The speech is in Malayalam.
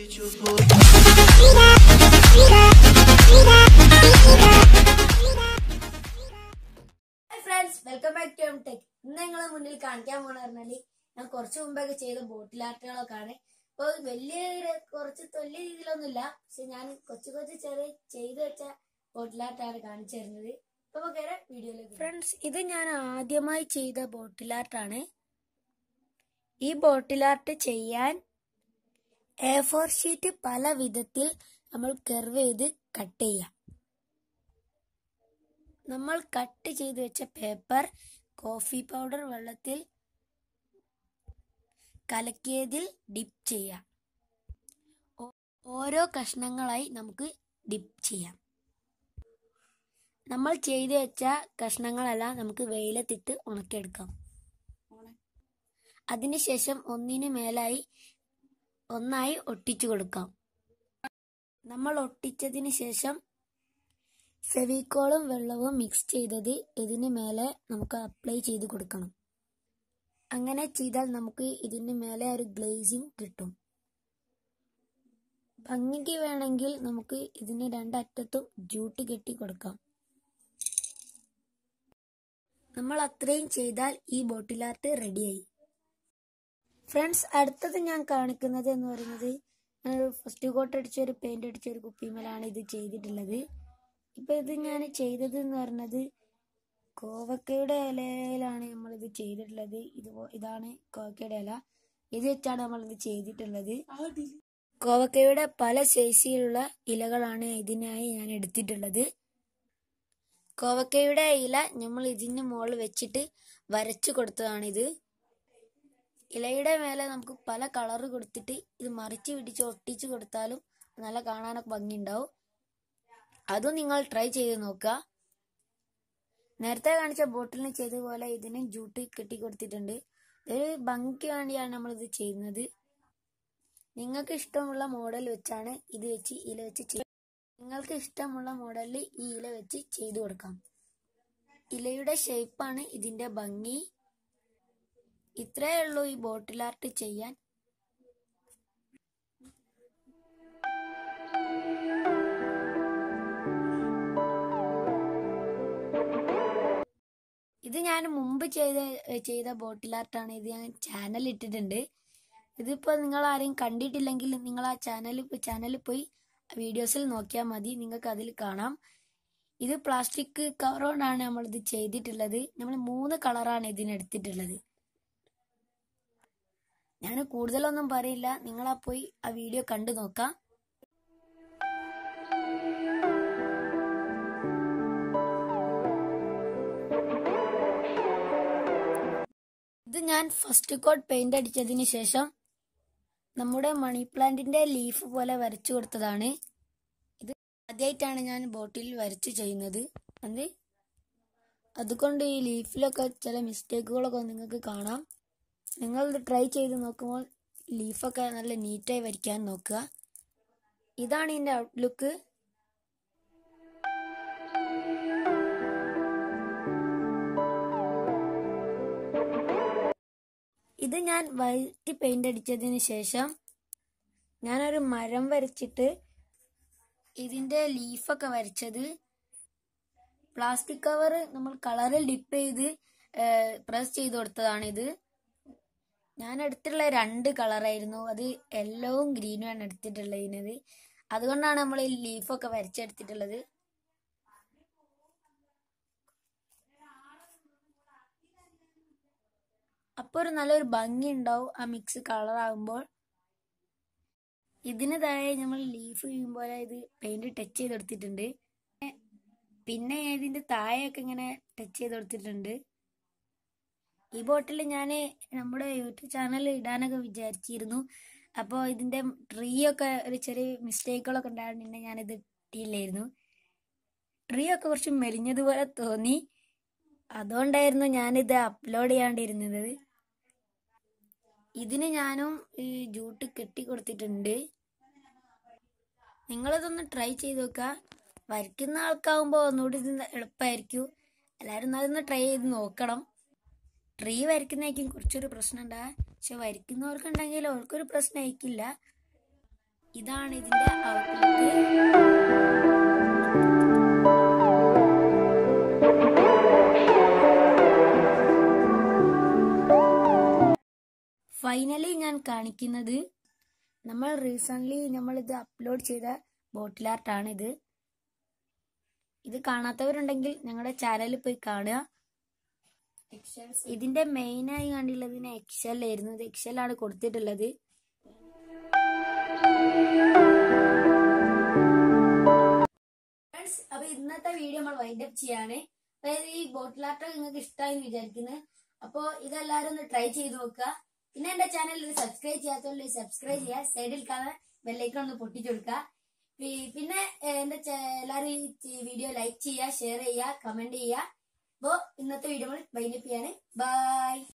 hi friends welcome back to M tech ഇന്ന് നിങ്ങളെ മുന്നിൽ കാണിക്കാൻ പോണ പറഞ്ഞാല് ഞാൻ കുറച്ച് മുമ്പൊക്കെ ചെയ്ത ബോട്ടിൽ ആർട്ടുകളൊക്കെ ആണ് അപ്പൊ വലിയ ഒരു- കുറച്ച് വലിയ രീതിയിലൊന്നുമില്ല പക്ഷെ ഞാൻ കൊച്ചു കൊച്ചു ചെറിയ ചെയ്തു വെച്ച ബോട്ടിൽ ആർട്ടാണ് കാണിച്ചു തരുന്നത് അപ്പൊ നമുക്ക് വീഡിയോയിലേക്ക് ഫ്രണ്ട്സ് ഇത് ഞാൻ ആദ്യമായി ചെയ്ത ബോട്ടിൽ ആർട്ടാണ് ഈ ബോട്ടിൽ ആർട്ട് ചെയ്യാൻ എ ഫോർ ഷീറ്റ് പല വിധത്തിൽ നമ്മൾ കെർവ് ചെയ്ത് കട്ട് ചെയ്യാം നമ്മൾ കട്ട് ചെയ്ത് വെച്ച പേപ്പർ കോഫി പൗഡർ വെള്ളത്തിൽ കലക്കിയതിൽ ഡിപ്പ് ചെയ്യാം ഓ- ഓരോ കഷ്ണങ്ങളായി നമുക്ക് ഡിപ്പ് ചെയ്യാം നമ്മൾ ചെയ്ത് വെച്ച കഷ്ണങ്ങളെല്ലാം നമുക്ക് വെയിലത്തിട്ട് ഉണക്കിയെടുക്കാം അതിനുശേഷം ഒന്നിനു മേലായി ഒന്നായി ഒട്ടിച്ചു കൊടുക്കാം നമ്മൾ ഒട്ടിച്ചതിന് ശേഷം ഫെവിക്കോളും വെള്ളവും മിക്സ് ചെയ്തത് ഇതിന് മേലെ നമുക്ക് അപ്ലൈ ചെയ്ത് കൊടുക്കണം അങ്ങനെ ചെയ്താൽ നമുക്ക് ഇതിന് മേലെ ഒരു ഗ്ലേസിങ് കിട്ടും ഭംഗിക്ക് വേണമെങ്കിൽ നമുക്ക് ഇതിന് രണ്ടറ്റത്തും ജൂട്ട് കെട്ടി കൊടുക്കാം നമ്മൾ അത്രയും ചെയ്താൽ ഈ ബോട്ടിൽ ആർട്ട് റെഡിയായി ഫ്രണ്ട്സ് അടുത്തത് ഞാൻ കാണിക്കുന്നത് എന്ന് പറയുന്നത് ഫസ്റ്റ് കോട്ട് അടിച്ച ഒരു പെയിന്റ് അടിച്ച ഒരു കുപ്പിമേലാണ് ഇത് ചെയ്തിട്ടുള്ളത് ഇപ്പൊ ഇത് ഞാൻ ചെയ്തത് എന്ന് പറഞ്ഞത് കോവക്കയുടെ ഇലയിലാണ് നമ്മൾ ഇത് ചെയ്തിട്ടുള്ളത് ഇത് പോ- ഇതാണ് കോവക്കയുടെ ഇല ഇത് വെച്ചാണ് നമ്മൾ ഇത് ചെയ്തിട്ടുള്ളത് കോവക്കയുടെ പല സൈസിലുള്ള ഇലകളാണ് ഇതിനായി ഞാൻ എടുത്തിട്ടുള്ളത് കോവക്കയുടെ ഇല നമ്മൾ ഇതിന് മുകളിൽ വെച്ചിട്ട് വരച്ചു കൊടുത്തതാണിത് ഇലയുടെ മേലെ നമുക്ക് പല കളറ് കൊടുത്തിട്ട് ഇത് മറിച്ച് പിടിച്ച് ഒട്ടിച്ച് കൊടുത്താലും നല്ല കാണാനൊക്കെ ഭംഗിയുണ്ടാവും അതും നിങ്ങൾ ട്രൈ ചെയ്ത് നോക്കുക നേരത്തെ കാണിച്ച ബോട്ടിലിന് ചെയ്ത പോലെ ഇതിന് ജൂട്ട് കെട്ടി കൊടുത്തിട്ടുണ്ട് ഒരു ഭംഗിക്ക് വേണ്ടിയാണ് നമ്മൾ ഇത് ചെയ്യുന്നത് നിങ്ങൾക്ക് ഇഷ്ടമുള്ള മോഡൽ വെച്ചാണ് ഇത് വെച്ച് ഇല വെച്ച് ചെയ്യ നിങ്ങൾക്ക് ഇഷ്ടമുള്ള മോഡലിൽ ഈ ഇല വെച്ച് ചെയ്തു കൊടുക്കാം ഇലയുടെ ഷേപ്പാണ് ഇതിന്റെ ഭംഗി ഇത്രയേ ഉള്ളൂ ഈ ബോട്ടിൽ ആർട്ട് ചെയ്യാൻ ഇത് ഞാൻ മുമ്പ് ചെയ്ത ചെയ്ത ബോട്ടിൽ ആർട്ടാണ് ഇത് ഞാൻ ചാനൽ ഇട്ടിട്ടുണ്ട് ഇതിപ്പോ നിങ്ങൾ ആരെയും കണ്ടിട്ടില്ലെങ്കിൽ നിങ്ങൾ ആ ചാനൽ ചാനലിൽ പോയി വീഡിയോസിൽ നോക്കിയാൽ മതി നിങ്ങൾക്ക് അതിൽ കാണാം ഇത് പ്ലാസ്റ്റിക് കവർ കൊണ്ടാണ് നമ്മൾ ഇത് ചെയ്തിട്ടുള്ളത് നമ്മൾ മൂന്ന് കളറാണ് ഇതിന് എടുത്തിട്ടുള്ളത് ഞാൻ കൂടുതലൊന്നും പറയില്ല നിങ്ങൾ ആ പോയി ആ വീഡിയോ കണ്ടു നോക്കാം ഇത് ഞാൻ ഫസ്റ്റ് കോട്ട് പെയിന്റ് അടിച്ചതിന് ശേഷം നമ്മുടെ മണി പ്ലാന്റിന്റെ ലീഫ് പോലെ വരച്ചു കൊടുത്തതാണ് ഇത് ആദ്യമായിട്ടാണ് ഞാൻ ബോട്ടിൽ വരച്ച് ചെയ്യുന്നത് അത് അതുകൊണ്ട് ഈ ലീഫിലൊക്കെ ചില മിസ്റ്റേക്കുകളൊക്കെ നിങ്ങൾക്ക് കാണാം നിങ്ങൾ ഇത് ട്രൈ ചെയ്ത് നോക്കുമ്പോൾ ലീഫൊക്കെ നല്ല നീറ്റായി വരയ്ക്കാൻ നോക്കുക ഇതാണ് ഇതിന്റെ ഔട്ട്ലുക്ക് ഇത് ഞാൻ വൈറ്റ് പെയിന്റ് അടിച്ചതിന് ശേഷം ഞാനൊരു മരം വരച്ചിട്ട് ഇതിന്റെ ലീഫൊക്കെ വരച്ചത് പ്ലാസ്റ്റിക് കവർ നമ്മൾ കളറിൽ ഡിപ്പ് ചെയ്ത് പ്രസ് ചെയ്ത് കൊടുത്തതാണിത് ഞാൻ എടുത്തിട്ടുള്ള രണ്ട് കളറായിരുന്നു അത് യെല്ലോവും ഗ്രീനും ആണ് എടുത്തിട്ടുള്ളത് അതുകൊണ്ടാണ് നമ്മൾ ഈ ലീഫൊക്കെ വരച്ചെടുത്തിട്ടുള്ളത് അപ്പോൾ ഒരു നല്ലൊരു ഭംഗി ഉണ്ടാവും ആ മിക്സ് കളർ ആകുമ്പോൾ ഇതിന് താഴെ നമ്മൾ ലീഫ് ചെയ്യുമ്പോൾ ഇത് പെയിന്റ് ടച്ച് ചെയ്ത് കൊടുത്തിട്ടുണ്ട് പിന്നെ ഇതിന്റെ താഴെയൊക്കെ ഇങ്ങനെ ടച്ച് ചെയ്ത് കൊടുത്തിട്ടുണ്ട് ഈ ബോട്ടിൽ ഞാൻ നമ്മുടെ യൂട്യൂബ് ചാനലിൽ ഇടാനൊക്കെ വിചാരിച്ചിരുന്നു അപ്പോൾ ഇതിന്റെ ട്രീ ഒക്കെ ഒരു ചെറിയ മിസ്റ്റേക്കുകളൊക്കെ ഉണ്ടായിരുന്നു പിന്നെ ഞാനിത് ഇട്ടില്ലായിരുന്നു ട്രീ ഒക്കെ കുറച്ച് മെലിഞ്ഞതുപോലെ തോന്നി അതുകൊണ്ടായിരുന്നു ഞാനിത് അപ്ലോഡ് ചെയ്യാണ്ടിരുന്നത് ഇതിന് ഞാനും ഈ ജൂട്ട് കെട്ടി കൊടുത്തിട്ടുണ്ട് നിങ്ങളിതൊന്ന് ട്രൈ ചെയ്ത് നോക്കുക വരയ്ക്കുന്ന ആൾക്കാവുമ്പോൾ ഒന്നുകൂടി ഇത് എളുപ്പമായിരിക്കും എല്ലാവരും അതൊന്ന് ട്രൈ ചെയ്ത് നോക്കണം ട്രീ വരയ്ക്കുന്നതായിരിക്കും കുറച്ചൊരു പ്രശ്നം ഉണ്ടാകുക പക്ഷെ വരയ്ക്കുന്നവർക്കുണ്ടെങ്കിൽ അവർക്കൊരു പ്രശ്നമായിരിക്കില്ല ഇതാണ് ഇതിന്റെ ഔട്ട്ലുക്ക് ഫൈനലി ഞാൻ കാണിക്കുന്നത് നമ്മൾ റീസെന്റ് നമ്മൾ ഇത് അപ്ലോഡ് ചെയ്ത ബോട്ടിൽ ആർട്ടാണ് ഇത് ഇത് കാണാത്തവരുണ്ടെങ്കിൽ ഞങ്ങളുടെ ചാനലിൽ പോയി കാണുക ഇതിന്റെ മെയിൻ ആയി കണ്ടുള്ളതിന് എക്സൽ ആയിരുന്നു ഇത് എക്സൽ ആണ് കൊടുത്തിട്ടുള്ളത് ഫ്രണ്ട്സ് അപ്പൊ ഇന്നത്തെ വീഡിയോ നമ്മൾ വൈൻഡ് അപ്പ് ചെയ്യാണ് അതായത് ഈ ബോട്ടിൽ ആർട്ട് നിങ്ങൾക്ക് ഇഷ്ടമായി എന്ന് വിചാരിക്കുന്നത് അപ്പോ ഇതെല്ലാരും ഒന്ന് ട്രൈ ചെയ്ത് നോക്കുക പിന്നെ എന്റെ ചാനൽ സബ്സ്ക്രൈബ് ചെയ്യാത്തവർ സബ്സ്ക്രൈബ് ചെയ്യുക സൈഡിൽ കാണാൻ ബെല്ലൈക്കൺ ഒന്ന് പൊട്ടിച്ചു കൊടുക്കുക പി- പിന്നെ ഏഹ്, എന്റെ ചാ- എല്ലാരും ഈ വീഡിയോ ലൈക്ക് ചെയ്യുക ഷെയർ ചെയ്യുക കമന്റ് ചെയ്യുക അപ്പോ ഇന്നത്തെ വീഡിയോ നമ്മൾ വൈൻഡ് അപ്പ് ചെയ്യാണ് ബൈ